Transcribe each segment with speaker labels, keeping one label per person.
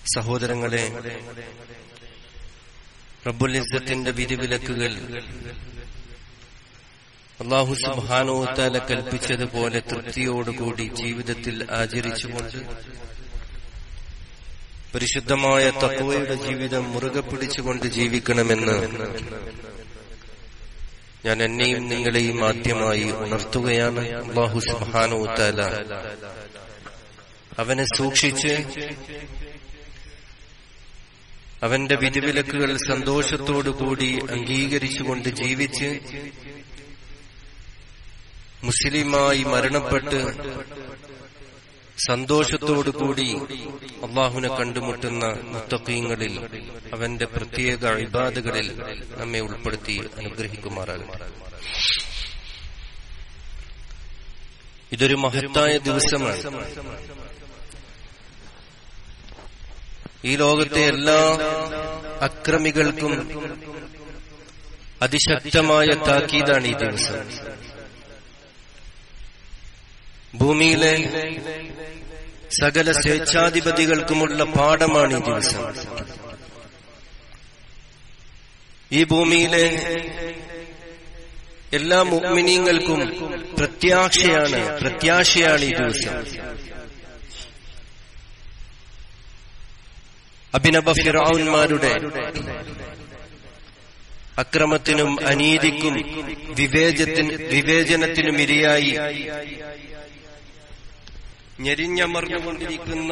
Speaker 1: സഹോദരങ്ങളെ റബ്ബുൽ ഇസ്സത്തിന്റെ വിധിവിലക്കുകൾ അള്ളാഹു സുബാനോത്താല കൽപ്പിച്ചതുപോലെ തൃപ്തിയോടുകൂടി ജീവിതത്തിൽ ആചരിച്ചുകൊണ്ട് പരിശുദ്ധമായ തത്വയുടെ ജീവിതം മുറുകെ പിടിച്ചുകൊണ്ട് ജീവിക്കണമെന്ന് ഞാൻ എന്നെയും നിങ്ങളെയും ആദ്യമായി ഉണർത്തുകയാണ് അള്ളാഹു സുബാനോത്താല അവനെ സൂക്ഷിച്ച് അവന്റെ വിധിവിലക്കുകൾ സന്തോഷത്തോടുകൂടി അംഗീകരിച്ചുകൊണ്ട് ജീവിച്ച് മുസ്ലിമായി മരണപ്പെട്ട് സന്തോഷത്തോടുകൂടി അള്ളാഹുനെ കണ്ടുമുട്ടുന്ന മുത്തക്കീങ്ങളിൽ അവന്റെ പ്രത്യേക ഇബാദുകളിൽ നമ്മെ ഉൾപ്പെടുത്തി അനുഗ്രഹിക്കുമാറാകട്ടെ ഇതൊരു മഹത്തായ ദിവസമാണ് ഈ ലോകത്തെ എല്ലാ അക്രമികൾക്കും അതിശക്തമായ താക്കീതാണ് ഈ ദിവസം ഭൂമിയിലെ സകല സ്വേച്ഛാധിപതികൾക്കുമുള്ള പാഠമാണ് ഈ ദിവസം ഈ ഭൂമിയിലെ എല്ലാ മുഗ്മിനീങ്ങൾക്കും പ്രത്യാശയാണ് പ്രത്യാശയാണ് ഈ ദിവസം അഭിനവ ഫിറൌന്മാരുടെ അക്രമത്തിനും അനീതിക്കും വിവേചത്തിന് വിവേചനത്തിനും ഇരയായി ഞെരിഞ്ഞമർന്നുകൊണ്ടിരിക്കുന്ന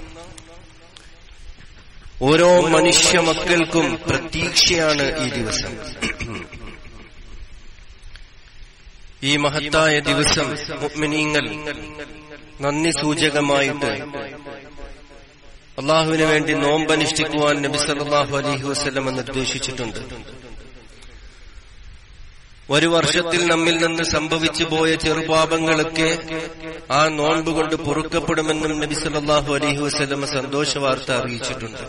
Speaker 1: ഓരോ മനുഷ്യ മക്കൾക്കും പ്രതീക്ഷയാണ് ഈ ദിവസം ഈ മഹത്തായ ദിവസം മുഗ്മിനീങ്ങൾ നന്ദി സൂചകമായിട്ട് അള്ളാഹുവിന് വേണ്ടി നോമ്പനുഷ്ഠിക്കുവാൻ നബി സല്ലാഹു അലഹി വസ്ലം നിർദ്ദേശിച്ചിട്ടുണ്ട് ഒരു വർഷത്തിൽ നമ്മിൽ നിന്ന് സംഭവിച്ചു പോയ ചെറുപാപങ്ങളൊക്കെ ആ നോൻപ് കൊണ്ട് പൊറുക്കപ്പെടുമെന്നും നബി സല്ലാഹു അലഹി വസ്ലമ സന്തോഷ വാർത്ത അറിയിച്ചിട്ടുണ്ട്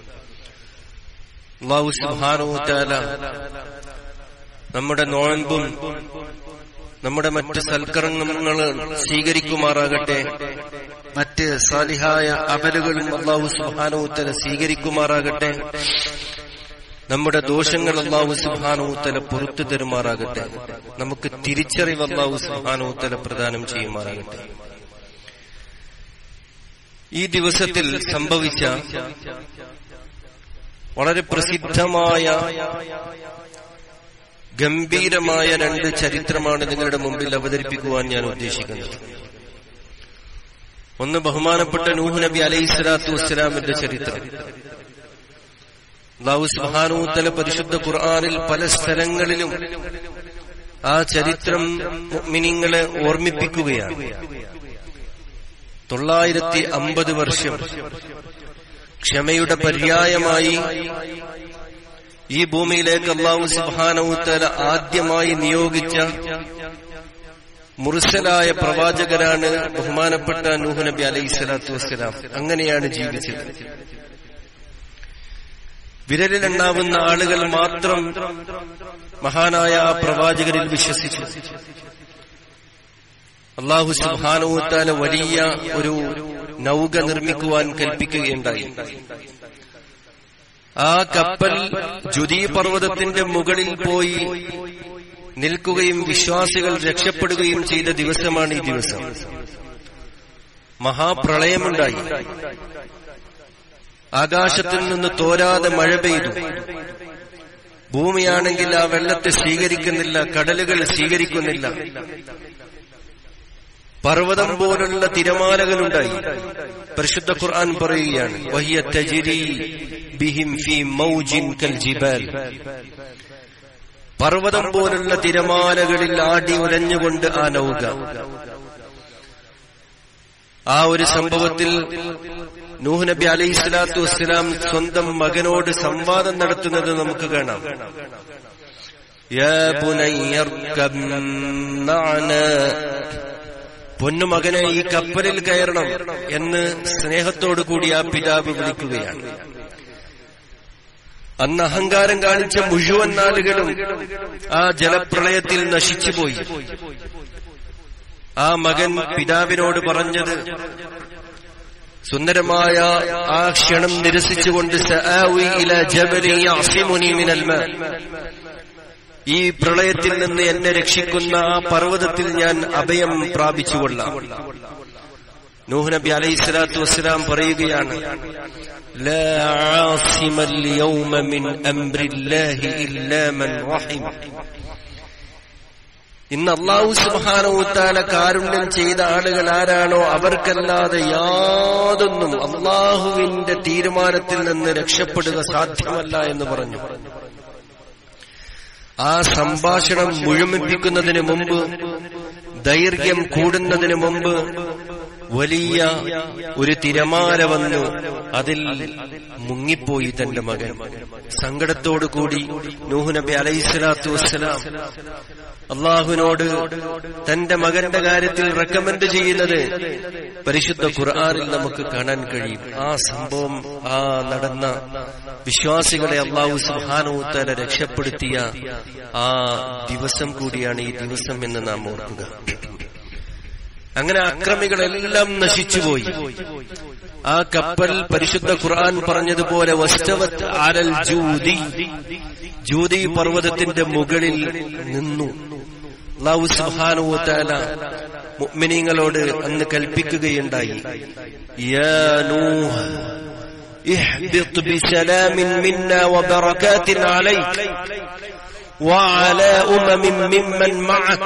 Speaker 1: അള്ളാഹു സുബാനുത്താല നമ്മുടെ നോൻപും നമ്മുടെ മറ്റ് സൽക്കർമ്മങ്ങൾ സ്വീകരിക്കുമാറാകട്ടെ മറ്റ് സാലിഹായ അമലുകളും അള്ളാഹു സുബാനുത്തല സ്വീകരിക്കുമാറാകട്ടെ നമ്മുടെ ദോഷങ്ങൾ അള്ളാഹു സുബാനുത്തല പുറത്തു തരുമാറാകട്ടെ നമുക്ക് തിരിച്ചറിവ് അള്ളാഹു സുബാനുത്തല പ്രദാനം ചെയ്യുമാറാകട്ടെ ഈ ദിവസത്തിൽ സംഭവിച്ച വളരെ പ്രസിദ്ധമായ ഗംഭീരമായ രണ്ട് ചരിത്രമാണ് നിങ്ങളുടെ മുമ്പിൽ അവതരിപ്പിക്കുവാൻ ഞാൻ ഉദ്ദേശിക്കുന്നത് ഒന്ന് ബഹുമാനപ്പെട്ട നൂഹ് നബി അലൈഹി സ്വലാത്തു വസ്സലാമിന്റെ ചരിത്രം അള്ളാഹു സുബാനൂത്തല പരിശുദ്ധ ഖുർആാനിൽ പല സ്ഥലങ്ങളിലും ആ ചരിത്രം മിനിങ്ങളെ ഓർമ്മിപ്പിക്കുകയാണ് തൊള്ളായിരത്തി അമ്പത് വർഷം ക്ഷമയുടെ പര്യായമായി ഈ ഭൂമിയിലേക്ക് അള്ളാഹു സുബാനൂത്തല ആദ്യമായി നിയോഗിച്ച മുർസലായ പ്രവാചകരാണ് ബഹുമാനപ്പെട്ട നൂഹ് നബി അലൈഹി സ്വലാത്തു വസ്സലാം അങ്ങനെയാണ് ജീവിച്ചത് വിരലിലെണ്ണാവുന്ന ആളുകൾ മാത്രം മഹാനായ ആ പ്രവാചകരിൽ വിശ്വസിച്ചു അള്ളാഹു സുബാനുത്താല വലിയ ഒരു നൗക നിർമ്മിക്കുവാൻ കൽപ്പിക്കുകയുണ്ടായി ആ കപ്പൽ ജ്യുതി പർവ്വതത്തിന്റെ മുകളിൽ പോയി നിൽക്കുകയും വിശ്വാസികൾ രക്ഷപ്പെടുകയും ചെയ്ത ദിവസമാണ് ഈ ദിവസം മഹാപ്രളയമുണ്ടായി ആകാശത്തിൽ നിന്ന് തോരാതെ മഴ പെയ്തു ഭൂമിയാണെങ്കിൽ ആ വെള്ളത്തെ സ്വീകരിക്കുന്നില്ല കടലുകൾ സ്വീകരിക്കുന്നില്ല പർവ്വതം പോലുള്ള തിരമാലകളുണ്ടായി പരിശുദ്ധ ഖുർആൻ പറയുകയാണ് വഹിയ തജിരി ബിഹിം ഫി മൗജിൻ കൽ ജിബാൽ പർവ്വതം പോലുള്ള തിരമാലകളിൽ ആടി ഉലഞ്ഞുകൊണ്ട് ആ നൗക ആ ഒരു സംഭവത്തിൽ നൂഹ് നബി അലൈഹി സ്വലാത്തു വസ്സലാം സ്വന്തം മകനോട് സംവാദം നടത്തുന്നത് നമുക്ക് കാണാം പൊന്നുമകനെ ഈ കപ്പലിൽ കയറണം എന്ന് സ്നേഹത്തോടു കൂടി ആ പിതാവ് വിളിക്കുകയാണ് അന്ന് അഹങ്കാരം കാണിച്ച മുഴുവൻ നാളുകളും ആ ജലപ്രളയത്തിൽ നശിച്ചുപോയി ആ മകൻ പിതാവിനോട് പറഞ്ഞത് സുന്ദരമായ ആ ക്ഷണം നിരസിച്ചുകൊണ്ട് സആവി ഇല ജബലി യഅസിമുനി മിനൽ മാ ഈ പ്രളയത്തിൽ നിന്ന് എന്നെ രക്ഷിക്കുന്ന ആ പർവ്വതത്തിൽ ഞാൻ അഭയം പ്രാപിച്ചുകൊള്ളാം നൂഹ് നബി അലൈഹി സ്വലാത്തു വസ്സലാം പറയുകയാണ് لا عاصم اليوم من أمر الله إلا من رحم ഇന്ന് അള്ളാഹു സുബാനവുത്താല കാരുണ്യം ചെയ്ത ആളുകൾ ആരാണോ അവർക്കല്ലാതെ യാതൊന്നും അള്ളാഹുവിന്റെ തീരുമാനത്തിൽ നിന്ന് രക്ഷപ്പെടുക സാധ്യമല്ല എന്ന് പറഞ്ഞു ആ സംഭാഷണം മുഴുമിപ്പിക്കുന്നതിന് മുമ്പ് ദൈർഘ്യം കൂടുന്നതിന് മുമ്പ് വലിയ ഒരു തിരമാല വന്നു അതിൽ മുങ്ങിപ്പോയി തന്റെ മകൻ സങ്കടത്തോടു കൂടി നൂഹ് നബി അലൈഹിസ്സലാത്തു വസ്സലാം അള്ളാഹുവിനോട് തന്റെ മകന്റെ കാര്യത്തിൽ റെക്കമെൻഡ് ചെയ്യുന്നത് പരിശുദ്ധ ഖുർആാനിൽ നമുക്ക് കാണാൻ കഴിയും ആ സംഭവം ആ നടന്ന വിശ്വാസികളെ അള്ളാഹു സുഹാനോത്തല രക്ഷപ്പെടുത്തിയ ആ ദിവസം കൂടിയാണ് ഈ ദിവസം എന്ന് നാം ഓർക്കുക അങ്ങനെ അക്രമികളെല്ലാം നശിച്ചുപോയി ആ കപ്പൽ പരിശുദ്ധ ഖുർആൻ പറഞ്ഞതുപോലെ വസ്തവത്ത് ആലൽ ജൂതി ജൂതി പർവ്വതത്തിന്റെ മുകളിൽ നിന്നു അള്ളാഹു സുബ്ഹാനഹുവതആല മുഅ്മിനീങ്ങളോട് അന്ന് കൽപ്പിക്കുകയുണ്ടായി യാ നൂഹ് اهبط بسلام منا وبركات عليك وعلى أمم ممن معك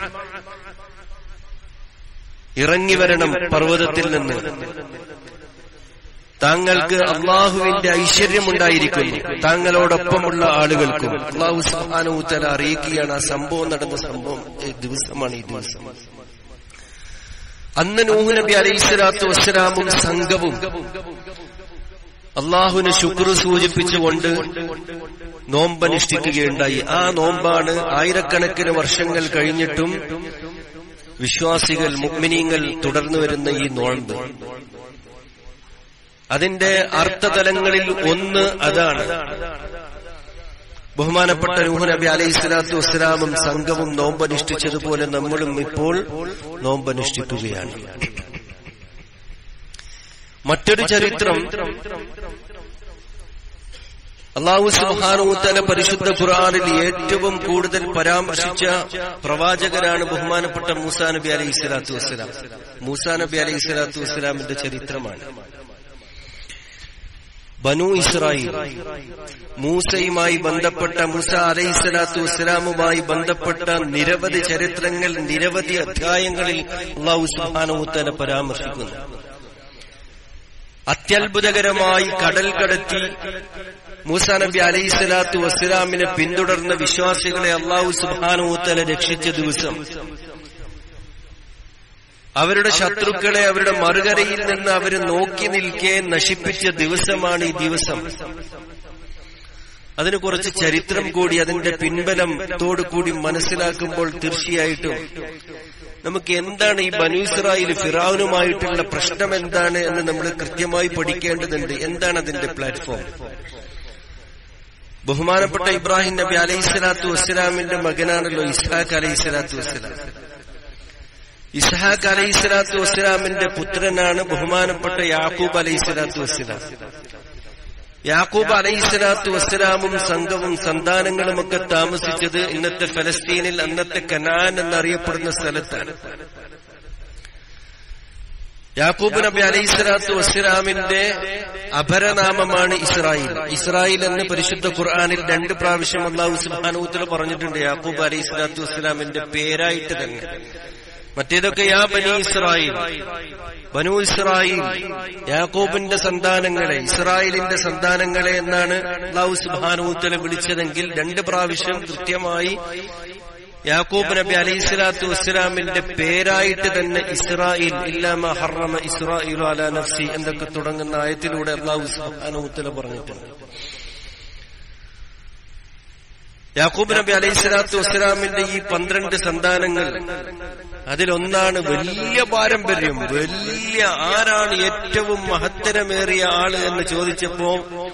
Speaker 1: ഇറങ്ങി വരണം പർവ്വതത്തിൽ നിന്ന് താങ്കൾക്ക് അള്ളാഹുവിന്റെ ഐശ്വര്യമുണ്ടായിരിക്കുന്നു താങ്കളോടൊപ്പമുള്ള ആളുകൾക്കും അള്ളാഹു സുഹാനൂത്തല അറിയിക്കുകയാണ് ആ സംഭവം നടന്ന സംഭവം ഈ ദിവസമാണ് ഈ ദിവസം അന്ന് നൂഹ് നബി അലൈഹി സ്വലാത്തു വസ്സലാമും സംഘവും അള്ളാഹുവിന് ശുക്ർ സൂചിപ്പിച്ചുകൊണ്ട് നോമ്പനുഷ്ഠിക്കുകയുണ്ടായി ആ നോമ്പാണ് ആയിരക്കണക്കിന് വർഷങ്ങൾ കഴിഞ്ഞിട്ടും വിശ്വാസികൾ മുഗ്മിനീങ്ങൾ തുടർന്നു വരുന്ന ഈ നോമ്പ് അതിന്റെ അർത്ഥതലങ്ങളിൽ ഒന്ന് അതാണ് ബഹുമാനപ്പെട്ട നൂഹ് നബി അലൈഹി സ്വലാത്തു വസ്സലാമും സംഘവും നോമ്പനുഷ്ഠിച്ചതുപോലെ നമ്മളും ഇപ്പോൾ നോമ്പനുഷ്ഠിക്കുകയാണ് മറ്റൊരു ചരിത്രം അള്ളാഹു സുബാനുത്തല പരിശുദ്ധ ഖുർആാനിൽ ഏറ്റവും കൂടുതൽ പരാമർശിച്ച പ്രവാചകരാണ് ബഹുമാനപ്പെട്ട മൂസാ നബി അലൈഹി സ്വലാത്തു വസ്സലാം മൂസാ നബി അലൈഹി സ്വലാത്തു വസ്സലാമിന്റെ ചരിത്രമാണ് ബനു ഇസ്രായേൽ മൂസയുമായി ബന്ധപ്പെട്ട മൂസ അലൈഹി സ്വലാത്തു വസ്സലാമുമായി ബന്ധപ്പെട്ട നിരവധി ചരിത്രങ്ങൾ നിരവധി അധ്യായങ്ങളിൽ അള്ളാഹു സുബാനുത്തല പരാമർശിക്കുന്നു അത്യത്ഭുതകരമായി കടൽ കടത്തി മൂസ നബി അലൈഹി സ്വലാത്തു വസ്സലാമിനെ പിന്തുടർന്ന വിശ്വാസികളെ അള്ളാഹു സുബാനുത്തല രക്ഷിച്ച ദിവസം അവരുടെ ശത്രുക്കളെ അവരുടെ മറുകരയിൽ നിന്ന് അവർ നോക്കി നിൽക്കെ നശിപ്പിച്ച ദിവസമാണ് ഈ ദിവസം അതിന് കുറച്ച് ചരിത്രം കൂടി അതിന്റെ പിൻബലത്തോടു കൂടി മനസ്സിലാക്കുമ്പോൾ തീർച്ചയായിട്ടും നമുക്ക് എന്താണ് ഈ ബനൂസ്രായിൽ ഫിറാവുനുമായിട്ടുള്ള പ്രശ്നം എന്താണ് എന്ന് നമ്മൾ കൃത്യമായി പഠിക്കേണ്ടതുണ്ട് എന്താണ് അതിന്റെ പ്ലാറ്റ്ഫോം ബഹുമാനപ്പെട്ട ഇബ്രാഹിം നബി അലൈഹി സ്വലാത്തു വസ്സലാമിന്റെ മകനാണല്ലോ ഇസ്ഹാഖ് അലൈഹി സ്വലാത്തു വസ്സലാം ഇസ്ഹാഖ് അലൈഹി സ്വലാത്തു വസ്സലാമിന്റെ പുത്രനാണ് ബഹുമാനപ്പെട്ട യാക്കൂബ് അലൈഹി സ്വലാത്തു വസ്സലാം യാക്കൂബ് അലൈഹി സ്വലാത്തു വസ്സലാമും സംഘവും സന്താനങ്ങളുമൊക്കെ താമസിച്ചത് ഇന്നത്തെ ഫലസ്തീനിൽ അന്നത്തെ കനാൻ എന്നറിയപ്പെടുന്ന സ്ഥലത്താണ് യാക്കൂബ് നബി അലൈഹി സ്വലാത്തു വസ്സലാമിന്റെ അപരനാമമാണ് ഇസ്രായേൽ ഇസ്രായേൽ എന്ന് പരിശുദ്ധ ഖുർആാനിൽ രണ്ട് പ്രാവശ്യം അള്ളാഹു സുബാനൂത്തിൽ പറഞ്ഞിട്ടുണ്ട് യാക്കൂബ് അലൈഹി സ്വലാത്തു വസ്സലാമിന്റെ പേരായിട്ട് തന്നെ മറ്റേതൊക്കെ യാ ബനി ഇസ്രായേൽ ബനു ഇസ്രായേൽ യാക്കോബിന്റെ സന്താനങ്ങളെ ഇസ്രായേലിന്റെ സന്താനങ്ങളെ എന്നാണ് അള്ളാഹു സുബാനൂത്തല വിളിച്ചതെങ്കിൽ രണ്ട് പ്രാവശ്യം കൃത്യമായി യാക്കൂബ് നബി അലൈഹി സ്വലാത്തു വസ്സലാമിന്റെ പേരായിട്ട് തന്നെ ഇസ്രായേൽ ഇല്ലാമ ഹറമ ഇസ്രായേൽ അല നഫ്സി എന്നൊക്കെ തുടങ്ങുന്ന ആയത്തിലൂടെ അള്ളാഹു സുബാനൂത്തല പറഞ്ഞിട്ടുണ്ട് യാക്കൂബ് നബി അലൈഹി സ്വലാത്തു വസ്സലാമിന്റെ ഈ പന്ത്രണ്ട് സന്താനങ്ങൾ അതിലൊന്നാണ് വലിയ പാരമ്പര്യം വലിയ ആരാണ് ഏറ്റവും മഹത്തരമേറിയ ആള് എന്ന് ചോദിച്ചപ്പോ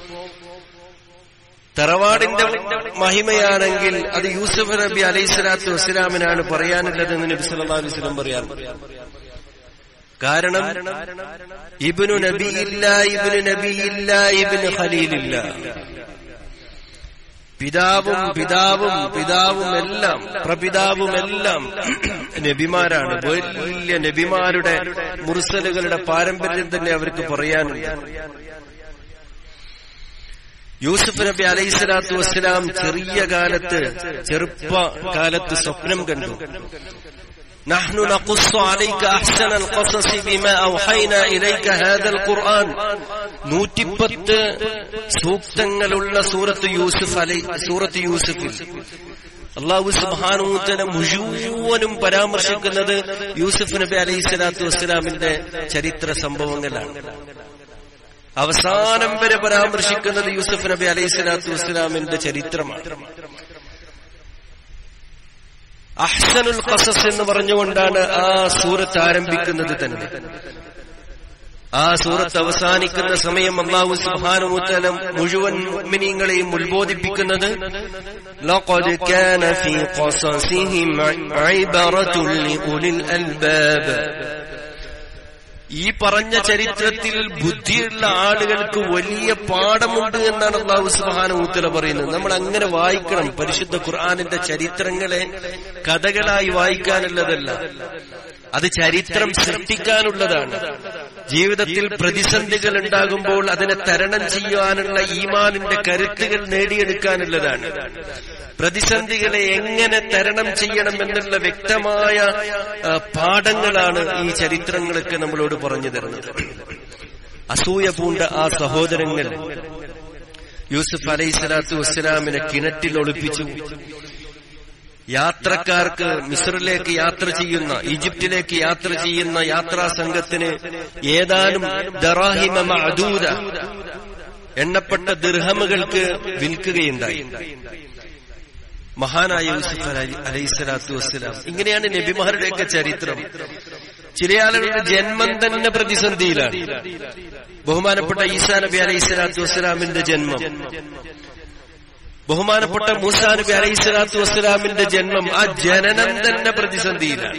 Speaker 1: തറവാടിന്റെ മഹിമയാണെങ്കിൽ അത് യൂസഫ് നബി അലൈഹി സ്വലാത്തു വസ്സലാമിനാണ് പറയാനുള്ളതെന്ന് നബി സല്ലാ അലൈഹി സ്വലം പറയാൻ കാരണം ഇബിനു നബിയില്ല ഇബിനു നബിയില്ല ഇബിന് ഖലീലില്ല പിതാവും പിതാവും പിതാവും എല്ലാം പ്രപിതാവും എല്ലാം നബിമാരാണ് വലിയ നബിമാരുടെ മുർസലുകളുടെ പാരമ്പര്യം തന്നെ അവർക്ക് പറയാനുണ്ട് യൂസുഫ് നബി അലൈഹി സ്വലാത്തു വസ്സലാം ചെറിയ കാലത്ത് ചെറുപ്പ കാലത്ത് സ്വപ്നം കണ്ടു نحن نقص عليك أحسن القصص بما أوحينا إليك هذا القرآن നൂറ്റിപ്പത്ത് സൂക്തങ്ങളുള്ള സൂറത്ത് യൂസുഫ് അലൈ സൂറത്ത് യൂസുഫിൽ അള്ളാഹു സുബാനൂത്തല മുഴുവനും പരാമർശിക്കുന്നത് യൂസുഫ് നബി അലൈഹി സ്വലാത്തു വസ്സലാമിന്റെ ചരിത്ര സംഭവങ്ങളാണ് അവസാനം വരെ പരാമർശിക്കുന്നത് യൂസുഫ് നബി അലൈഹി സ്വലാത്തു വസ്സലാമിന്റെ ചരിത്രമാണ് അഹ്സനുൽ ഖസസ് എന്ന് പറഞ്ഞുകൊണ്ടാണ് ആ സൂറത്ത് ആരംഭിക്കുന്നത് തന്നെ ആ സൂറത്ത് അവസാനിക്കുന്ന സമയം അള്ളാഹു സുബ്ഹാനഹു മുഴുവൻ മുഅ്മിനീങ്ങളെയും ഉത്ബോധിപ്പിക്കുന്നത് ലഖദ് കാന ഫീ ഖസസിഹിം ഇബറത്തുൻ ലിഉലിൽ അൽബാബ് ഈ പറഞ്ഞ ചരിത്രത്തിൽ ബുദ്ധിയുള്ള ആളുകൾക്ക് വലിയ പാഠമുണ്ട് എന്നാണ് അള്ളാഹു സുബാനൂത്തല പറയുന്നത് നമ്മൾ അങ്ങനെ വായിക്കണം പരിശുദ്ധ ഖുർആാനിന്റെ ചരിത്രങ്ങളെ കഥകളായി വായിക്കാനുള്ളതല്ല അത് ചരിത്രം സൃഷ്ടിക്കാനുള്ളതാണ് ജീവിതത്തിൽ പ്രതിസന്ധികൾ ഉണ്ടാകുമ്പോൾ അതിനെ തരണം ചെയ്യാനുള്ള ഈമാനിന്റെ കരുത്തുകൾ നേടിയെടുക്കാനുള്ളതാണ് പ്രതിസന്ധികളെ എങ്ങനെ തരണം ചെയ്യണം എന്നുള്ള വ്യക്തമായ പാഠങ്ങളാണ് ഈ ചരിത്രങ്ങളൊക്കെ നമ്മളോട് പറഞ്ഞു തരുന്നത് അസൂയ പൂണ്ട ആ സഹോദരങ്ങൾ യൂസുഫ് അലൈഹി സ്വലാത്തു വസ്സലാമിനെ കിണറ്റിൽ ഒളിപ്പിച്ചു യാത്രക്കാർക്ക് മിസ്രിലേക്ക് യാത്ര ചെയ്യുന്ന ഈജിപ്തിലേക്ക് യാത്ര ചെയ്യുന്ന യാത്രാ സംഘത്തിന് ഏതാനും ദറാഹിമ മഅദൂദ എണ്ണപ്പെട്ട ദിർഹമുകൾക്ക് വിൽക്കുകയുണ്ടായി മഹാനായ യൂസുഫ് അലൈഹിസ്സലാത്തു വസ്സലാം ഇങ്ങനെയാണ് നബിമാരുടെയൊക്കെ ചരിത്രം ചില ആളുകളുടെ ജന്മം തന്നെ പ്രതിസന്ധിയിലാണ് ബഹുമാനപ്പെട്ട ഈസാ നബി അലൈഹി സ്വലാത്തു വസ്സലാമിന്റെ ജന്മം ബഹുമാനപ്പെട്ട മൂസാ നബി അലൈഹി സ്വലാത്തു വസ്സലാമിന്റെ ജന്മം ആ ജനനം തന്നെ പ്രതിസന്ധിയിലാണ്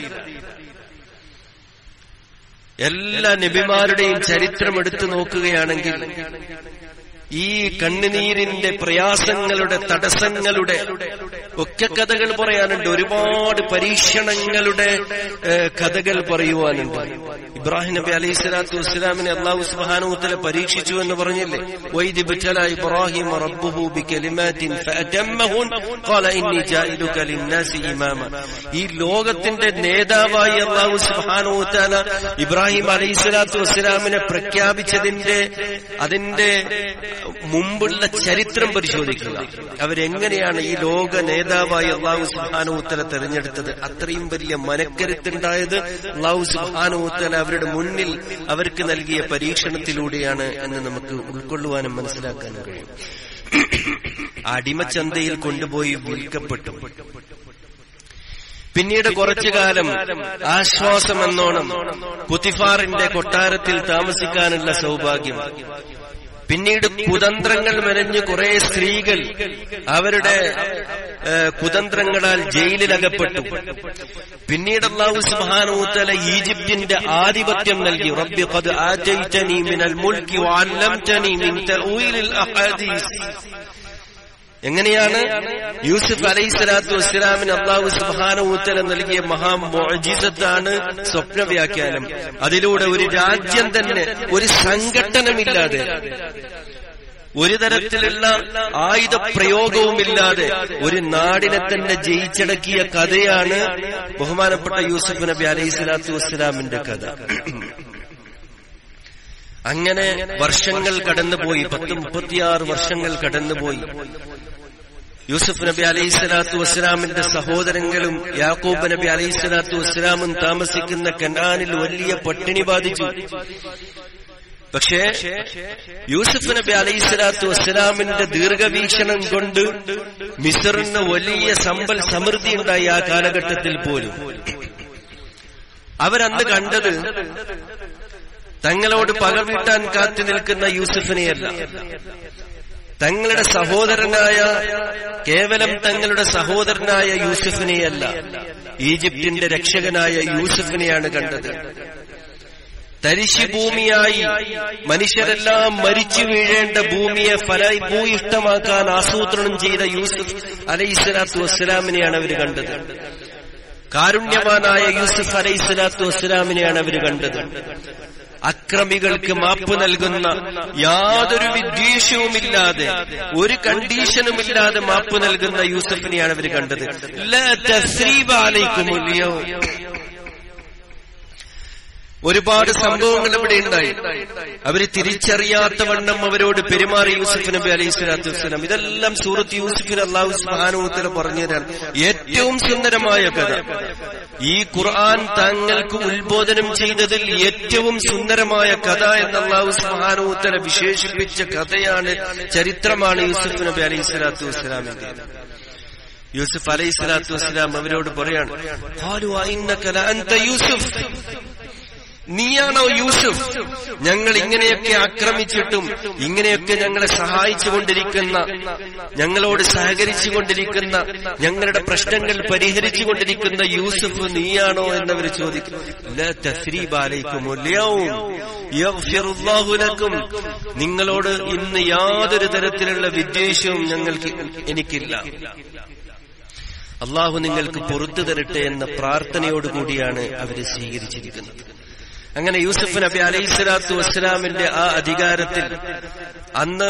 Speaker 1: എല്ലാ നബിമാരുടെയും ചരിത്രം എടുത്തു നോക്കുകയാണെങ്കിൽ ഈ കണ്ണുനീരിന്റെ പ്രയാസങ്ങളുടെ തടസ്സങ്ങളുടെ ഒക്കെ കഥകൾ പറയാനുണ്ട് ഒരുപാട് പരീക്ഷണങ്ങളുടെ കഥകൾ പറയുവാനുണ്ട് ഇബ്രാഹിം നബി അലൈഹി സ്വലാത്തു വസ്സലാമിനെ അള്ളാഹു സുബാനുത്തല പരീക്ഷിച്ചു എന്ന് പറഞ്ഞില്ലേ വൈദിബല ഇബ്രാഹിം റബ്ബുഹു ബികലിമാത്തിൻ ഫഅതമ്മഹുൻ ഖാല ഇന്നി ജാഇലുക ലിന്നാസി ഇമാമ ഈ ലോകത്തിന്റെ നേതാവായി അള്ളാഹു സുബാനുത്തല ഇബ്രാഹിം അലൈഹി സ്വലാത്തു വസ്സലാമിനെ പ്രഖ്യാപിച്ചതിന്റെ അതിന്റെ മുമ്പുള്ള ചരിത്രം പരിശോധിക്കുക അവരെങ്ങനെയാണ് ഈ ലോക നേതാവായി അള്ളാഹു സുഹാനുത്തല തെരഞ്ഞെടുത്തത് അത്രയും വലിയ മനക്കരുത്തുണ്ടായത് അള്ളാഹു സുഹാനുത്തല അവരുടെ മുന്നിൽ അവർക്ക് നൽകിയ പരീക്ഷണത്തിലൂടെയാണ് എന്ന് നമുക്ക് ഉൾക്കൊള്ളുവാനും മനസ്സിലാക്കാനും കഴിയും അടിമച്ചന്തയിൽ കൊണ്ടുപോയി വിൽക്കപ്പെട്ടു പിന്നീട് കുറച്ചു കാലം ആശ്വാസം എന്നോണം കുത്തിഫാറിന്റെ കൊട്ടാരത്തിൽ താമസിക്കാനുള്ള സൗഭാഗ്യം പിന്നീട് കുതന്ത്രങ്ങൾ മെനഞ്ഞ് കുറെ സ്ത്രീകൾ അവരുടെ കുതന്ത്രങ്ങളാൽ ജയിലിലകപ്പെട്ടു പിന്നീട് അള്ളാഹു സുബ്ഹാനഹുവതആല ഈജിപ്തിന്റെ ആധിപത്യം നൽകി റബ്ബി ഖദ് ആതൈതനി മിനൽ മുൽക്കി വഅല്ലംതനി മിൻ തഅവീലിൽ അഹാദീസ് എങ്ങനെയാണ് യൂസുഫ് അലൈഹി സ്വലാത്തു വസ്സലാമിന് അള്ളാഹു സുബാനൂത്തല നൽകിയ മഹാമോജിസത്താണ് സ്വപ്ന വ്യാഖ്യാനം അതിലൂടെ ഒരു രാജ്യം തന്നെ ഒരു സംഘട്ടനമില്ലാതെ ഒരു തരത്തിലുള്ള ആയുധ പ്രയോഗവുമില്ലാതെ ഒരു നാടിനെ തന്നെ ജയിച്ചടക്കിയ കഥയാണ് ബഹുമാനപ്പെട്ട യൂസുഫ് നബി അലൈഹി സ്വലാത്തു വസ്സലാമിന്റെ കഥ അങ്ങനെ വർഷങ്ങൾ കടന്നുപോയി പത്ത് മുപ്പത്തിയാറ് വർഷങ്ങൾ കടന്നുപോയി യൂസുഫ് നബി അലൈഹി സ്വലാത്തു വസ്സലാമിന്റെ സഹോദരങ്ങളും യാക്കൂബ് നബി അലൈഹി സ്വലാത്തു വസ്സലാമും താമസിക്കുന്ന കനാനിൽ വലിയ പട്ടിണി ബാധിച്ചു പക്ഷേ യൂസുഫ് നബി അലൈഹി സ്വലാത്തു വസ്സലാമിന്റെ ദീർഘവീക്ഷണം കൊണ്ട് മിസറിന് വലിയ സമ്പൽ സമൃദ്ധി ഉണ്ടായി ആ കാലഘട്ടത്തിൽ പോലും അവരന്ന് കണ്ടത് തങ്ങളോട് പക വീട്ടാൻ കാത്തു നിൽക്കുന്ന യൂസുഫിനെയല്ല തങ്ങളുടെ സഹോദരനായ കേവലം തങ്ങളുടെ സഹോദരനായ യൂസുഫിനെയല്ല ഈജിപ്തിന്റെ രക്ഷകനായ യൂസുഫിനെയാണ് കണ്ടത് തരിശു ഭൂമിയായി മനുഷ്യരെല്ലാം മരിച്ചു വീഴേണ്ട ഭൂമിയെ ഫലഭൂയിഷ്ടമാക്കാൻ ആസൂത്രണം ചെയ്ത യൂസുഫ് അലൈഹിസ്സലാത്തു വസ്സലാമിനെയാണ് അവർ കണ്ടത് കാരുണ്യവാനായ യൂസുഫ് അലൈഹിസ്സലാത്തു വസ്സലാമിനെയാണ് അവർ കണ്ടത് അക്രമികൾക്ക് മാപ്പ് നൽകുന്ന യാതൊരു വിദ്വേഷവുമില്ലാതെ ഒരു കണ്ടീഷനുമില്ലാതെ മാപ്പ് നൽകുന്ന യൂസഫിനെയാണ് അവർ കണ്ടത് ലാ തസ്രീബ അലൈക്കുമുൽ യൗം. ഒരുപാട് സംഭവങ്ങൾ ഇവിടെ ഉണ്ടായി അവര് തിരിച്ചറിയാത്ത വണ്ണം അവരോട് പെരുമാറി യൂസുഫ് നബി അലൈഹി സ്വലാത്തു വസ്സലാം ഇതെല്ലാം സൂറത്ത് യൂസുഫിന് അള്ളാഹു സുബാനുത്തല പറഞ്ഞുതരാൻ ഏറ്റവും സുന്ദരമായ കഥ ഈ ഖുർആൻ താങ്കൾക്ക് ഉത്ബോധനം ചെയ്തതിൽ ഏറ്റവും സുന്ദരമായ കഥ എന്ന് അള്ളാഹു സുബാനുത്തല വിശേഷിപ്പിച്ച കഥയാണ് ചരിത്രമാണ് യൂസുഫ് നബി അലൈഹി സ്വലാത്തു വസ്സലാമിന്റെ യൂസുഫ് അലൈഹി സ്വലാത്തു വസ്സലാം അവരോട് പറയാണ് "ഖാലു അഇന്നക ലഅൻത യൂസുഫ് നീയാണോ യൂസുഫ് ഞങ്ങൾ ഇങ്ങനെയൊക്കെ ആക്രമിച്ചിട്ടും ഇങ്ങനെയൊക്കെ ഞങ്ങളെ സഹായിച്ചുകൊണ്ടിരിക്കുന്ന ഞങ്ങളോട് സഹകരിച്ചുകൊണ്ടിരിക്കുന്ന ഞങ്ങളുടെ പ്രശ്നങ്ങൾ പരിഹരിച്ചുകൊണ്ടിരിക്കുന്ന യൂസുഫ് നീയാണോ എന്നവർ ചോദിക്കും "ലാ തസ്രീബ അലൈക്കും അൽയൗം യഗ്ഫിറുല്ലാഹു ലക്കും." നിങ്ങളോട് ഇന്ന് യാതൊരു തരത്തിലുള്ള വിദ്വേഷവും ഞങ്ങൾക്ക് എനിക്കില്ല അള്ളാഹു നിങ്ങൾക്ക് പുറത്തു തരട്ടെ എന്ന പ്രാർത്ഥനയോടുകൂടിയാണ് അവര് സ്വീകരിച്ചിരിക്കുന്നത് അങ്ങനെ യൂസഫ് നബി അലൈഹി സ്വലാത്തു വസ്സലാമിന്റെ ആ അധികാരത്തിൽ അന്ന്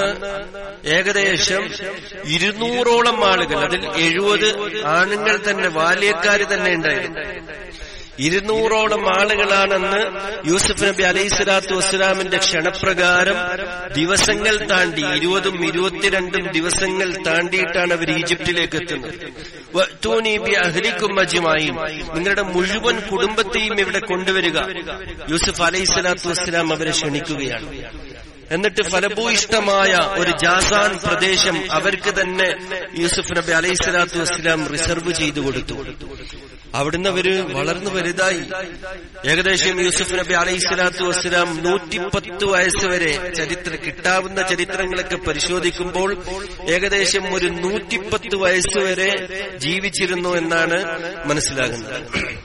Speaker 1: ഏകദേശം ഇരുന്നൂറോളം ആളുകൾ അതിൽ എഴുപത് ആണുങ്ങൾ തന്നെ ബാല്യക്കാര് തന്നെ ഉണ്ടായിരുന്നു ഇരുന്നൂറോളം ആളുകളാണെന്ന് യൂസഫ് നബി അലൈഹി സ്വലാത്തു വസ്സലാമിന്റെ ക്ഷണപ്രകാരം ദിവസങ്ങൾ താണ്ടി ഇരുപതും ഇരുപത്തിരണ്ടും ദിവസങ്ങൾ താണ്ടിയിട്ടാണ് അവർ ഈജിപ്തിലേക്ക് എത്തുന്നത് വഅ്തൂനി ബി അഹ്ലിക്കും അജ്മഈൻ. നിങ്ങളുടെ മുഴുവൻ കുടുംബത്തെയും ഇവിടെ കൊണ്ടുവരിക യൂസഫ് അലൈഹി സ്വലാത്തു വസ്സലാം അവരെ ക്ഷണിക്കുകയാണ് എന്നിട്ട് ഫലഭൂയിഷ്ടമായ ഒരു ജാസാൻ പ്രദേശം അവർക്ക് തന്നെ യൂസുഫ് നബി അലൈഹി സ്വലാത്തു വസ്സലാം റിസർവ് ചെയ്തു കൊടുത്തു അവിടുന്ന് അവര് വളർന്നു വലുതായി ഏകദേശം യൂസുഫ് നബി അലൈഹി സ്വലാത്തു വസ്സലാം നൂറ്റിപ്പത്ത് വയസ്സ് വരെ ചരിത്ര കിട്ടാവുന്ന ചരിത്രങ്ങളൊക്കെ പരിശോധിക്കുമ്പോൾ ഏകദേശം ഒരു നൂറ്റിപ്പത്ത് വയസ്സ് വരെ ജീവിച്ചിരുന്നു എന്നാണ് മനസ്സിലാകുന്നത്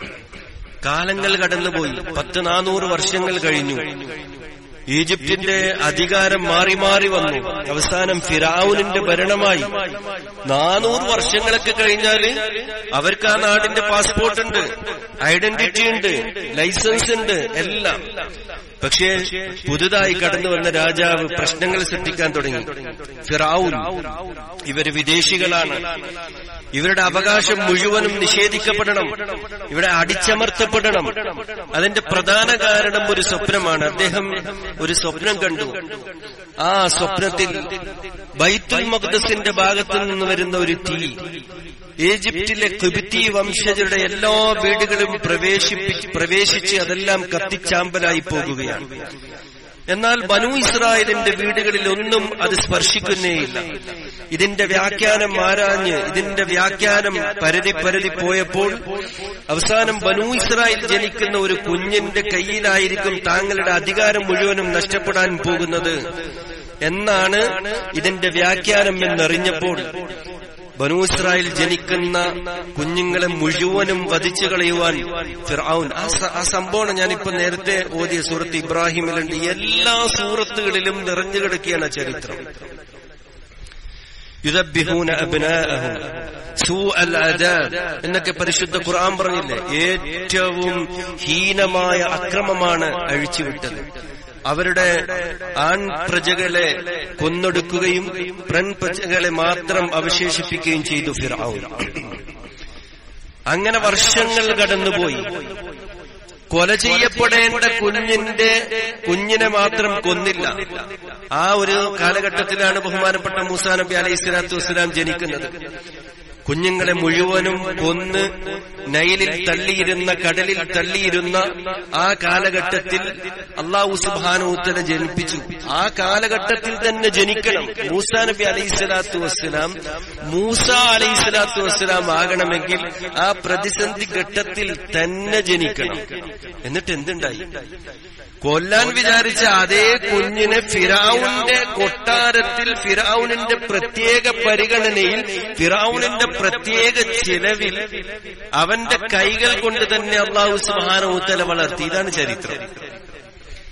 Speaker 1: കാലങ്ങൾ കടന്നുപോയി പത്ത് നാനൂറ് വർഷങ്ങൾ കഴിഞ്ഞു ഈജിപ്തിന്റെ അധികാരം മാറി മാറി വന്നു അവസാനം ഫിറാവുനിന്റെ ഭരണമായി നാനൂറ് വർഷങ്ങളൊക്കെ കഴിഞ്ഞാല് അവർക്ക് ആ നാടിന്റെ പാസ്പോർട്ട് ഉണ്ട് ഐഡന്റിറ്റി ഉണ്ട് ലൈസൻസ് ഉണ്ട് എല്ലാം പക്ഷേ പുതുതായി കടന്നു വന്ന രാജാവ് പ്രശ്നങ്ങൾ സൃഷ്ടിക്കാൻ തുടങ്ങി ഫിറാവുൻ ഇവര് വിദേശികളാണ് ഇവരുടെ അവകാശം മുഴുവനും നിഷേധിക്കപ്പെടണം ഇവിടെ അടിച്ചമർത്തപ്പെടണം അതിന്റെ പ്രധാന കാരണം ഒരു സ്വപ്നമാണ് അദ്ദേഹം ഒരു സ്വപ്നം കണ്ടു ആ സ്വപ്നത്തിൽ ബൈത്തുൽ മഖ്ദസിന്റെ ഭാഗത്തു നിന്ന് വരുന്ന ഒരു തീ ഈജിപ്തിലെ കിബിത്തി വംശജരുടെ എല്ലാ വീടുകളും പ്രവേശിപ്പി പ്രവേശിച്ച് അതെല്ലാം കത്തിച്ചാമ്പലായി പോകുകയാണ് എന്നാൽ ബനു ഇസ്രായേലിന്റെ വീടുകളിൽ ഒന്നും അത് സ്പർശിക്കുന്നേയില്ല ഇതിന്റെ വ്യാഖ്യാനം ആരാഞ്ഞ് ഇതിന്റെ വ്യാഖ്യാനം പരതി പരതി പോയപ്പോൾ അവസാനം ബനു ഇസ്രായേൽ ജനിക്കുന്ന ഒരു കുഞ്ഞിന്റെ കയ്യിലായിരിക്കും താങ്കളുടെ അധികാരം മുഴുവനും നഷ്ടപ്പെടാൻ പോകുന്നത് എന്നാണ് ഇതിന്റെ വ്യാഖ്യാനം എന്നറിഞ്ഞപ്പോൾ ബനു ഇസ്രായേൽ ജനിക്കുന്ന കുഞ്ഞുങ്ങളെ മുഴുവനും വധിച്ചു കളയുവാൻ ഫിർഔൻ ആ സ- ആ സംഭവം ഞാനിപ്പോ നേരത്തെ ഓതിയ സൂറത്ത് ഇബ്രാഹിമിലുണ്ട് എല്ലാ സൂറത്തുകളിലും നിറഞ്ഞു കിടക്കുകയാണ് ആ ചരിത്രം യുദബ്ബിഹൂന അബ്നാഅഹും സൂഅൽ അദാബ് എന്നൊക്കെ പരിശുദ്ധ ഖുർആൻ പറഞ്ഞില്ലേ ഏറ്റവും ഹീനമായ അക്രമമാണ് അഴിച്ചുവിട്ടത് അവരുടെ ആൺപ്രജകളെ കൊന്നൊടുക്കുകയും പെൺപ്രജകളെ മാത്രം അവശേഷിപ്പിക്കുകയും ചെയ്തു ഫിർഔൻ അങ്ങനെ വർഷങ്ങൾ കടന്നുപോയി കൊല ചെയ്യപ്പെടേണ്ട കുഞ്ഞിന്റെ കുഞ്ഞിനെ മാത്രം കൊന്നില്ല ആ ഒരു കാലഘട്ടത്തിലാണ് ബഹുമാനപ്പെട്ട മൂസാ നബി അലൈഹി സ്വലാത്തു വസ്സലാം ജനിക്കുന്നത് കുഞ്ഞുങ്ങളെ മുഴുവനും കൊന്ന് നൈലിൽ തള്ളിയിരുന്ന കടലിൽ തള്ളിയിരുന്ന ആ കാലഘട്ടത്തിൽ അള്ളാഹു സുബാനോത്തല ജനിപ്പിച്ചു ആ കാലഘട്ടത്തിൽ തന്നെ ജനിക്കണം മൂസാ നബി അലൈഹി സ്വലാത്തു വസ്സലാം മൂസ അലൈഹി സ്വലാത്തു വസ്സലാം ആകണമെങ്കിൽ ആ പ്രതിസന്ധി ഘട്ടത്തിൽ തന്നെ ജനിക്കണം എന്നിട്ട് എന്തുണ്ടായി കൊല്ലാൻ വിചാരിച്ച അതേ കുഞ്ഞിനെ ഫിറാവുന്റെ കൊട്ടാരത്തിൽ ഫിറാവുനിന്റെ പ്രത്യേക പരിഗണനയിൽ ഫിറാവുനിന്റെ പ്രത്യേക ചിലവിൽ അവന്റെ കൈകൾ കൊണ്ട് തന്നെ അള്ളാഹു സുബാനൂത്തല വളർത്തി ഇതാണ് ചരിത്രം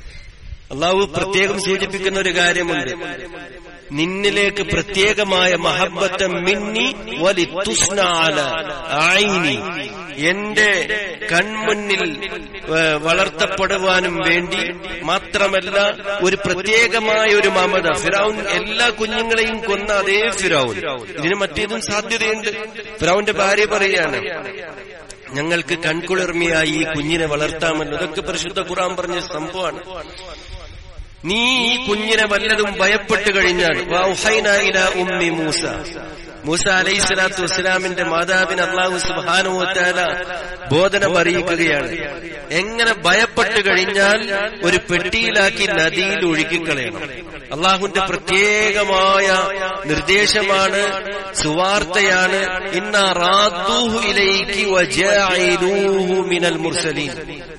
Speaker 1: അള്ളാഹു പ്രത്യേകം സൂചിപ്പിക്കുന്ന ഒരു കാര്യമുണ്ട് നിന്നിലേക്ക് പ്രത്യേകമായ മഹബത്ത മിന്നി വലിത്തുസ്നാല ആയിനി എന്റെ കൺമുന്നിൽ ഏഹ്, വളർത്തപ്പെടുവാനും വേണ്ടി മാത്രമല്ല ഒരു പ്രത്യേകമായ ഒരു മമത ഫിറൌൻ എല്ലാ കുഞ്ഞുങ്ങളെയും കൊന്ന അതേ ഫിറൌൻ ഇതിന് മറ്റേതും സാധ്യതയുണ്ട് ഫിറൌന്റെ ഭാര്യ പറയാണ് ഞങ്ങൾക്ക് കൺകുളിർമയായി ഈ കുഞ്ഞിനെ വളർത്താമല്ലോ ഇതൊക്കെ പരിശുദ്ധ ഖുറാൻ പറഞ്ഞ സംഭവമാണ് നീ ഈ കുഞ്ഞിനെ വല്ലതും ഭയപ്പെട്ടു കഴിഞ്ഞാൽ വൗഹൈന ഇലാ ഉമ്മി മൂസ മൂസ അലൈഹി സ്വലാത്തു വസ്സലാമിന്റെ മാതാവിന് അള്ളാഹു സുബാനുവത്താല ബോധനം അറിയിക്കുകയാണ് എങ്ങനെ ഭയപ്പെട്ടു കഴിഞ്ഞാൽ ഒരു പെട്ടിയിലാക്കി നദിയിൽ ഒഴുക്കിക്കളയണം അള്ളാഹുന്റെ പ്രത്യേകമായ നിർദ്ദേശമാണ് സുവാർത്തയാണ് ഇന്ന റാദ്ദൂഹു ഇലൈക്കി വജാഇലൂഹു മിനൽ മുർസലീൻ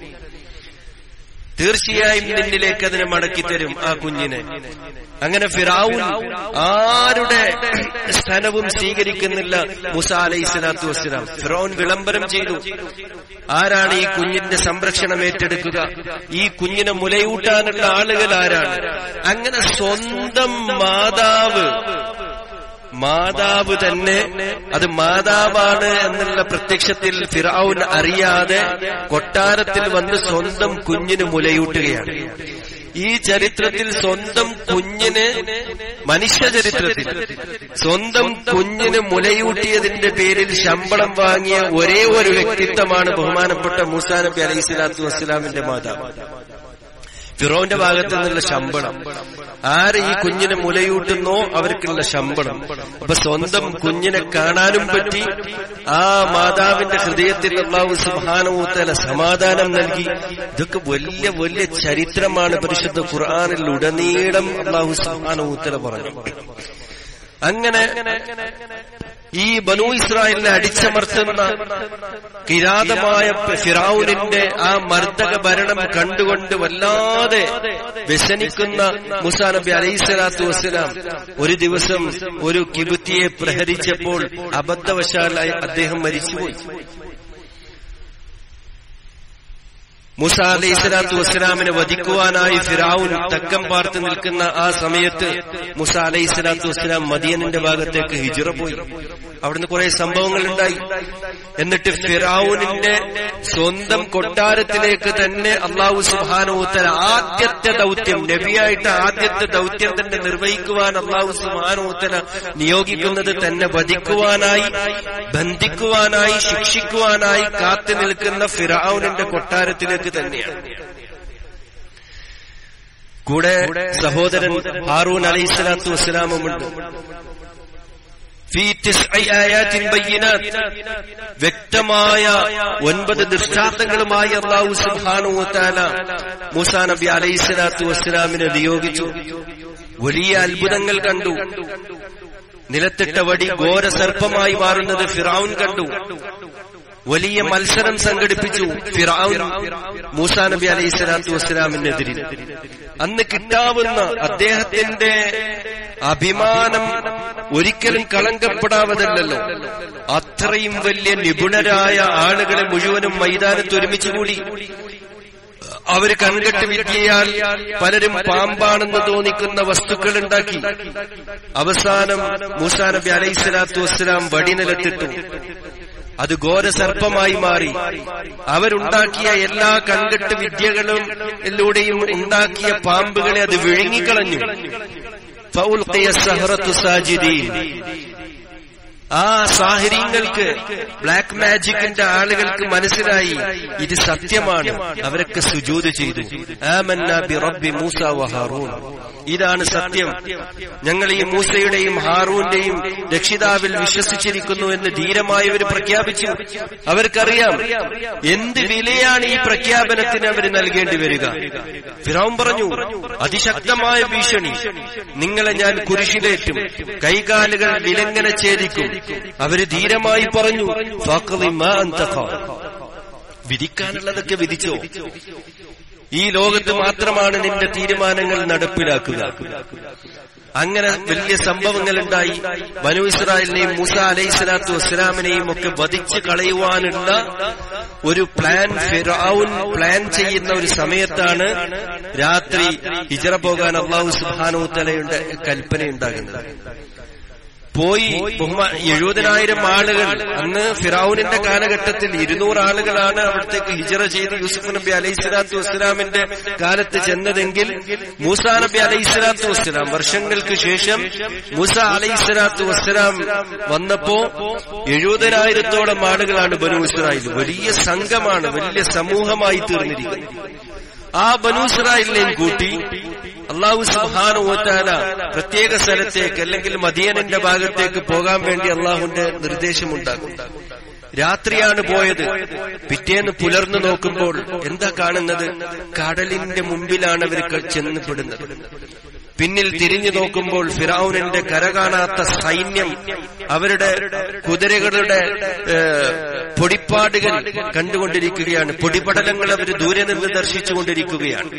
Speaker 1: തീർച്ചയായും നിന്നിലേക്ക് അതിനെ മടക്കിത്തരും ആ കുഞ്ഞിനെ അങ്ങനെ ഫിറാവുൻ ആരുടെ സ്ഥലവും സ്വീകരിക്കുന്നില്ല മുസ അലൈഹി സ്വലാത്തു വസ്സലാം ഫിറോൻ വിളംബരം ചെയ്തു ആരാണ് ഈ കുഞ്ഞിന്റെ സംരക്ഷണം ഏറ്റെടുക്കുക ഈ കുഞ്ഞിനെ മുലയൂട്ടാനുള്ള ആളുകൾ ആരാണ് അങ്ങനെ സ്വന്തം മാതാവ് മാതാവ് തന്നെ അത് മാതാവാണ് എന്നുള്ള പ്രത്യക്ഷത്തിൽ ഫിറൌൻ അറിയാതെ കൊട്ടാരത്തിൽ വന്ന് സ്വന്തം കുഞ്ഞിന് മുലയൂട്ടുകയാണ് ഈ ചരിത്രത്തിൽ സ്വന്തം കുഞ്ഞിന് മനുഷ്യ ചരിത്രത്തിൽ സ്വന്തം കുഞ്ഞിന് മുലയൂട്ടിയതിന്റെ പേരിൽ ശമ്പളം വാങ്ങിയ ഒരേ ഒരു വ്യക്തിത്വമാണ് ബഹുമാനപ്പെട്ട മൂസാ നബി അലൈഹി സ്വലാത്തു വസ്സലാമിന്റെ മാതാവ് ഫിറോന്റെ ഭാഗത്തു നിന്നുള്ള ശമ്പളം ആര് ഈ കുഞ്ഞിനെ മുലയൂട്ടുന്നോ അവർക്കുള്ള ശമ്പളം അപ്പൊ സ്വന്തം കുഞ്ഞിനെ കാണാനും പറ്റി ആ മാതാവിന്റെ ഹൃദയത്തിൽ അള്ളാഹു സുബാനൂത്തല സമാധാനം നൽകി ഇതൊക്കെ വലിയ വലിയ ചരിത്രമാണ് പരിശുദ്ധ ഖുർആാനിൽ ഉടനീളം അള്ളാഹു സുബാനൂത്തല പറഞ്ഞു അങ്ങനെ ഈ ബനു ഇസ്രായേലിനെ അടിച്ചമർത്തുന്ന കിരാതമായ ഫിറാവുനിന്റെ ആ മർദ്ദക ഭരണം കണ്ടുകൊണ്ട് വല്ലാതെ വ്യസനിക്കുന്ന മുസാ നബി അലൈഹിസ്സലാത്തു വസ്സലാം ഒരു ദിവസം ഒരു കിബുത്തിയെ പ്രഹരിച്ചപ്പോൾ അബദ്ധവശാലായി അദ്ദേഹം മരിച്ചുപോയി മുസ അലൈഹി സ്വലാത്തു വസ്സലാമിനെ വധിക്കുവാനായി ഫിറാവുൻ തക്കം പാർത്ത് നിൽക്കുന്ന ആ സമയത്ത് മുസ അലൈഹി സ്വലാത്തു വസ്സലാം മദിയനിന്റെ ഭാഗത്തേക്ക് ഹിജറ പോയി അവിടുന്ന് കുറെ സംഭവങ്ങൾ ഉണ്ടായി എന്നിട്ട് ഫിറാവുനിന്റെ സ്വന്തം കൊട്ടാരത്തിലേക്ക് തന്നെ അള്ളാഹു സുബാനോത്തര ആദ്യത്തെ ദൗത്യം നബിയായിട്ട് ആദ്യത്തെ ദൗത്യം തന്നെ നിർവഹിക്കുവാൻ അള്ളാഹു സുബാനോത്തര നിയോഗിക്കുന്നത് തന്നെ വധിക്കുവാനായി ബന്ധിക്കുവാനായി ശിക്ഷിക്കുവാനായി കാത്തു നിൽക്കുന്ന ഫിറാവുനിന്റെ കൊട്ടാരത്തിലേക്ക് തന്നെയാണ് കൂടെ സഹോദരൻ ഹാറൂൻ അലൈഹി സ്വലാത്തു വസ്സലാമുമുണ്ട് ഫീ തിസ്ഇ ആയാത്തിൻ ബയ്യിനാത്ത് വ്യക്തമായ ഒൻപത് ദൃഷ്ടാന്തങ്ങളുമായി അള്ളാഹു സുബ്ഹാനഹു വതആല മൂസാ നബി അലൈഹി സ്വലാത്തു വസ്സലാമിനെ നിയോഗിച്ചു വലിയ അത്ഭുതങ്ങൾ കണ്ടു നിലത്തിട്ട വടി ഘോര സർപ്പമായി മാറുന്നത് ഫിറൌൻ കണ്ടു വലിയ മത്സരം സംഘടിപ്പിച്ചു ഫിറൌൻ മൂസാ നബി അലൈഹി സ്വലാത്തു വസ്സലാമിനെതിരിൽ അന്ന് കിട്ടാവുന്ന അദ്ദേഹത്തിന്റെ അഭിമാനം ഒരിക്കലും കളങ്കപ്പെടാവതല്ലോ അത്രയും വലിയ നിപുണരായ ആളുകളെ മുഴുവനും മൈതാനത്ത് ഒരുമിച്ചുകൂടി അവര് കൺകെട്ട് വിദ്യയാൽ പലരും പാമ്പാണെന്ന് തോന്നിക്കുന്ന വസ്തുക്കൾ ഉണ്ടാക്കി അവസാനം മൂസാ നബി അലൈഹി സ്വലാത്തു വസ്സലാം വടിനിലത്തിട്ടു അത് ഘോരസർപ്പമായി മാറി അവരുണ്ടാക്കിയ എല്ലാ കൺകെട്ട് വിദ്യകളും ിലൂടെയും ഉണ്ടാക്കിയ പാമ്പുകളെ അത് വിഴുങ്ങിക്കളഞ്ഞു ഫൗൽഖിയ സഹറത്തു സാജിദീൻ ആ സാഹര്യങ്ങൾക്ക് ബ്ലാക്ക് മാജിക്കിന്റെ ആളുകൾക്ക് മനസ്സിലായി ഇത് സത്യമാണ് അവരൊക്കെ സുജൂത് ചെയ്തു ആമന്ന ബി റബ്ബി മൂസ വ ഹാറൂൻ ഇതാണ് സത്യം ഞങ്ങൾ ഈ മൂസയുടെയും ഹാറൂന്റെയും രക്ഷിതാവിൽ വിശ്വസിച്ചിരിക്കുന്നു എന്ന് ധീരമായവർ പ്രഖ്യാപിച്ചു അവർക്കറിയാം എന്ത് വിലയാണ് ഈ പ്രഖ്യാപനത്തിന് അവർ നൽകേണ്ടി വരിക ഫിറോൻ പറഞ്ഞു അതിശക്തമായ ഭീഷണി നിങ്ങളെ ഞാൻ കുരിശിലേറ്റും കൈകാലുകൾ വിലങ്ങനെ ഛേദിക്കും അവര് ധീരമായി പറഞ്ഞു ഫാഖദി മാ അൻത ഖാൽ. വിധിക്കാനുള്ളതൊക്കെ വിധിച്ചോ ഈ ലോകത്ത് മാത്രമാണ് നിന്റെ തീരുമാനങ്ങൾ നടപ്പിലാക്കുക അങ്ങനെ വലിയ സംഭവങ്ങൾ ഉണ്ടായി ബനു ഇസ്രായേലിനെയും മൂസ അലൈഹി സ്വലാത്തു വസ്സലാമിനെയും ഒക്കെ വധിച്ചു കളയുവാനുള്ള ഒരു പ്ലാൻ ഫിറൌൻ പ്ലാൻ ചെയ്യുന്ന ഒരു സമയത്താണ് രാത്രി ഹിജറ പോകാൻ അള്ളാഹു സുബാനോത്തലയുടെ കൽപ്പനയുണ്ടാകുന്നത് പോയി ബഹുമാ എഴുപതിനായിരം ആളുകൾ അന്ന് ഫിറൌനിന്റെ കാലഘട്ടത്തിൽ ഇരുന്നൂറ് ആളുകളാണ് അവിടത്തേക്ക് ഹിജറ ചെയ്ത് യൂസുഫ് നബി അലൈഹി സ്വലാത്തു വസ്സലാമിന്റെ കാലത്ത് ചെന്നതെങ്കിൽ മൂസ നബി അലൈഹി സ്വലാത്തു വസ്സലാം വർഷങ്ങൾക്ക് ശേഷം മൂസ അലൈഹി സ്വലാത്തു വസ്സലാം വന്നപ്പോ എഴുപതിനായിരത്തോളം ആളുകളാണ് ബനു ഇസ്രായേൽ വലിയ സംഘമാണ് വലിയ സമൂഹമായി തീർന്നിരിക്കുന്നത് ആ ബനു ഇസ്രായേലിനെയും കൂട്ടി അള്ളാഹു സുഹാനുവത്താല പ്രത്യേക സ്ഥലത്തേക്ക് അല്ലെങ്കിൽ മദിയനന്റെ ഭാഗത്തേക്ക് പോകാൻ വേണ്ടി അള്ളാഹുന്റെ നിർദ്ദേശമുണ്ടാകും രാത്രിയാണ് പോയത് പിറ്റേന്ന് പുലർന്നു നോക്കുമ്പോൾ എന്താ കാണുന്നത് കടലിന്റെ മുമ്പിലാണ് അവർ ചെന്ന് പെടുന്നത് പിന്നിൽ തിരിഞ്ഞു നോക്കുമ്പോൾ ഫിറൌനിന്റെ കരകാണാത്ത സൈന്യം അവരുടെ കുതിരകളുടെ പൊടിപ്പാടുകൾ കണ്ടുകൊണ്ടിരിക്കുകയാണ് പൊടിപടലങ്ങൾ അവർ ദൂരെ നിന്ന് ദർശിച്ചുകൊണ്ടിരിക്കുകയാണ്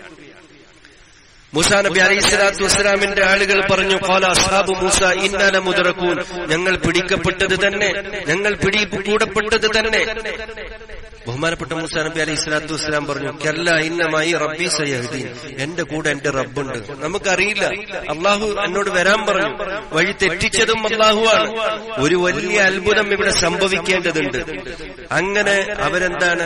Speaker 1: മൂസാ നബി അലൈഹി സ്വലാത്തു വസ്സലാമിന്റെ ആളുകൾ പറഞ്ഞു കോല അസാബ് മൂസ ഇന്നാല മുതറക്കൂൻ ഞങ്ങൾ പിടിക്കപ്പെട്ടത് തന്നെ ഞങ്ങൾ പിടികൂടപ്പെട്ടത് തന്നെ ബഹുമാനപ്പെട്ട മൂസാ നബി അലൈഹി സ്വലാത്തു വസ്സലാം പറഞ്ഞു കല്ല ഇന്നമായി റബ്ബി സയ്യഹദീൻ എന്റെ കൂടെ എന്റെ റബ്ബുണ്ട് നമുക്കറിയില്ല അള്ളാഹു എന്നോട് വരാൻ പറഞ്ഞു വഴി തെറ്റിച്ചതും അള്ളാഹുവാണ് ഒരു വലിയ അത്ഭുതം ഇവിടെ സംഭവിക്കേണ്ടതുണ്ട് അങ്ങനെ അവരെന്താണ്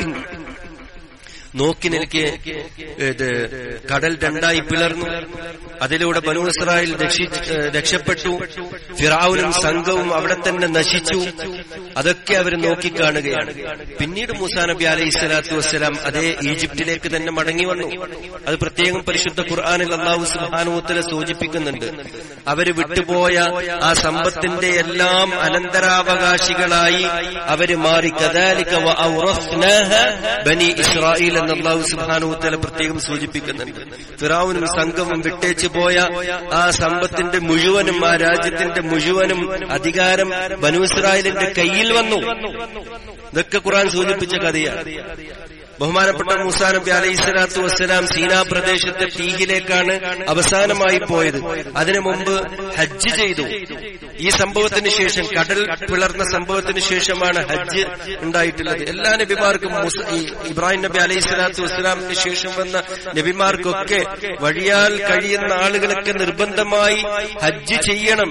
Speaker 1: നോക്കി നിൽക്കെ ഇത് കടൽ രണ്ടായി പിളർന്നു അതിലൂടെ ബനു ഇസ്രായേൽ രക്ഷപ്പെട്ടു ഫിറാവുനും സംഘവും അവിടെ തന്നെ നശിച്ചു അതൊക്കെ അവർ നോക്കിക്കാണുകയാണ് പിന്നീട് മൂസാ നബി അലൈഹി സ്വലാത്തു വസ്സലാം അതേ ഈജിപ്തിലേക്ക് തന്നെ മടങ്ങി വന്നു അത് പ്രത്യേകം പരിശുദ്ധ ഖുർആാനിൽ അള്ളാഹു സുബാനുത്തല സൂചിപ്പിക്കുന്നുണ്ട് അവര് വിട്ടുപോയ ആ സമ്പത്തിന്റെ എല്ലാം അനന്തരാവകാശികളായി അവര് മാറി കദാലിക ബനി ഇസ്രായേൽ എന്ന് അള്ളാഹു സുബാനുത്തല പ്രത്യേകം സൂചിപ്പിക്കുന്നുണ്ട് ഫിറാവുനും സംഘവും വിട്ടേച്ചു പോയ ആ സമ്പത്തിന്റെ മുഴുവനും ആ രാജ്യത്തിന്റെ മുഴുവനും അധികാരം ബനു ഇസ്രായേലിന്റെ കയ്യിൽ വന്നു ഇതൊക്കെ ഖുറാൻ സൂചിപ്പിച്ച കഥയാണ് ബഹുമാനപ്പെട്ട മൂസാ നബി അലൈഹി സ്വലാത്തു വസ്സലാം സീനാ പ്രദേശത്തെ തീയിലേക്കാണ് അവസാനമായി പോയത് അതിനു മുമ്പ് ഹജ്ജ് ചെയ്തു ഈ സംഭവത്തിന് ശേഷം കടൽ പിളർന്ന സംഭവത്തിന് ശേഷമാണ് ഹജ്ജ് ഉണ്ടായിട്ടുള്ളത് എല്ലാ നബിമാർക്കും ഇബ്രാഹിം നബി അലൈഹി സ്വലാത്തു വസ്സലാമിന് ശേഷം വന്ന നബിമാർക്കൊക്കെ വഴിയാൽ കഴിയുന്ന ആളുകളൊക്കെ നിർബന്ധമായി ഹജ്ജ് ചെയ്യണം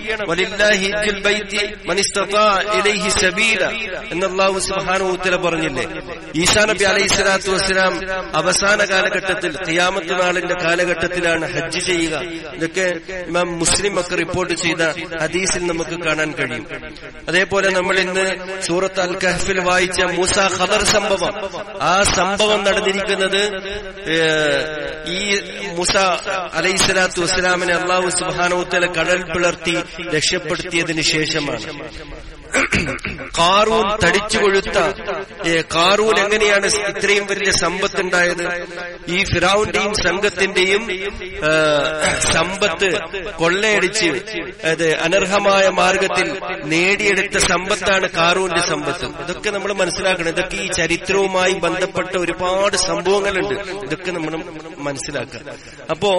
Speaker 1: സബീല എന്നല്ലാഹു സുബാനുത്തല പറഞ്ഞില്ലേ ഈസാ നബി അലൈഹി സ്വലാത്തു വസ്സലാം അവസാന കാലഘട്ടത്തിൽ ഖിയാമത്ത് നാളിന്റെ കാലഘട്ടത്തിലാണ് ഹജ്ജ് ചെയ്യുക ഇതൊക്കെ ഇമാം മുസ്ലിം ഒക്കെ റിപ്പോർട്ട് ചെയ്ത ഹദീസിൽ നമുക്ക് കാണാൻ കഴിയും അതേപോലെ നമ്മൾ ഇന്ന് സൂറത്ത് അൽ കഹഫിൽ വായിച്ച മൂസ ഖദർ സംഭവം ആ സംഭവം നടന്നിരിക്കുന്നത് ഈ മൂസ അലൈഹി സ്വലാത്തു വസ്സലാമിനെ അള്ളാഹു സുബാനോത്തല കടൽ പിളർത്തി രക്ഷപ്പെടുത്തിയതിനു ശേഷമാണ് കാറൂൻ തടിച്ചു കൊഴുത്ത കാറൂൻ എങ്ങനെയാണ് ഇത്രയും വലിയ സമ്പത്തുണ്ടായത് ഈ ഫിറാവുന്റെയും സംഘത്തിന്റെയും സമ്പത്ത് കൊള്ളയടിച്ച് അത് അനർഹമായ മാർഗത്തിൽ നേടിയെടുത്ത സമ്പത്താണ് കാറൂന്റെ സമ്പത്ത് ഇതൊക്കെ നമ്മൾ മനസ്സിലാക്കണം ഇതൊക്കെ ഈ ചരിത്രവുമായി ബന്ധപ്പെട്ട ഒരുപാട് സംഭവങ്ങളുണ്ട് ഇതൊക്കെ നമ്മൾ മനസ്സിലാക്കുക അപ്പോ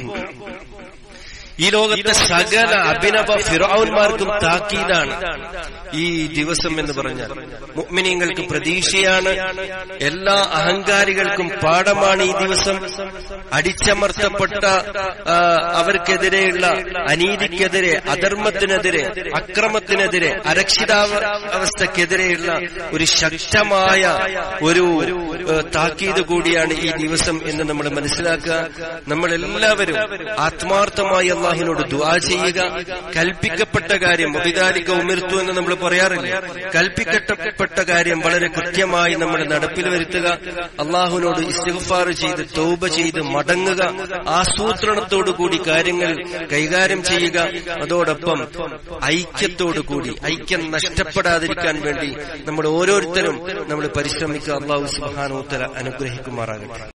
Speaker 1: ഈ ലോകത്തെ സകല അഭിനവ ഫിറൌന്മാർക്കും താക്കീതാണ് ഈ ദിവസം എന്ന് പറഞ്ഞാൽ മുഅ്മിനീങ്ങൾക്ക് പ്രതീക്ഷയാണ് എല്ലാ അഹങ്കാരികൾക്കും പാഠമാണ് ഈ ദിവസം അടിച്ചമർത്തപ്പെട്ട അവർക്കെതിരെയുള്ള അനീതിക്കെതിരെ അധർമ്മത്തിനെതിരെ അക്രമത്തിനെതിരെ അരക്ഷിതാവസ്ഥക്കെതിരെയുള്ള ഒരു ശക്തമായ ഒരു താക്കീത് കൂടിയാണ് ഈ ദിവസം എന്ന് നമ്മൾ മനസ്സിലാക്കുക നമ്മളെല്ലാവരും ആത്മാർത്ഥമായി അള്ളാഹിനോട് ദുആ ചെയ്യുക കൽപ്പിക്കപ്പെട്ട കാര്യം അഭിതാലിക്ക ഉമിർത്തു എന്ന് നമ്മൾ പറയാറില്ല കൽപ്പിക്കപ്പെട്ട കാര്യം വളരെ കൃത്യമായി നമ്മൾ നടപ്പിൽ വരുത്തുക അള്ളാഹുവിനോട് ഇസ്തിഗ്ഫാർ ചെയ്ത് തൗബ ചെയ്ത് മടങ്ങുക ആസൂത്രണത്തോടു കൂടി കാര്യങ്ങൾ കൈകാര്യം ചെയ്യുക അതോടൊപ്പം ഐക്യത്തോടു കൂടി ഐക്യം നഷ്ടപ്പെടാതിരിക്കാൻ വേണ്ടി നമ്മൾ ഓരോരുത്തരും നമ്മൾ പരിശ്രമിക്കുക അള്ളാഹു സുബാനോത്തര അനുഗ്രഹിക്കുമാറാകട്ടെ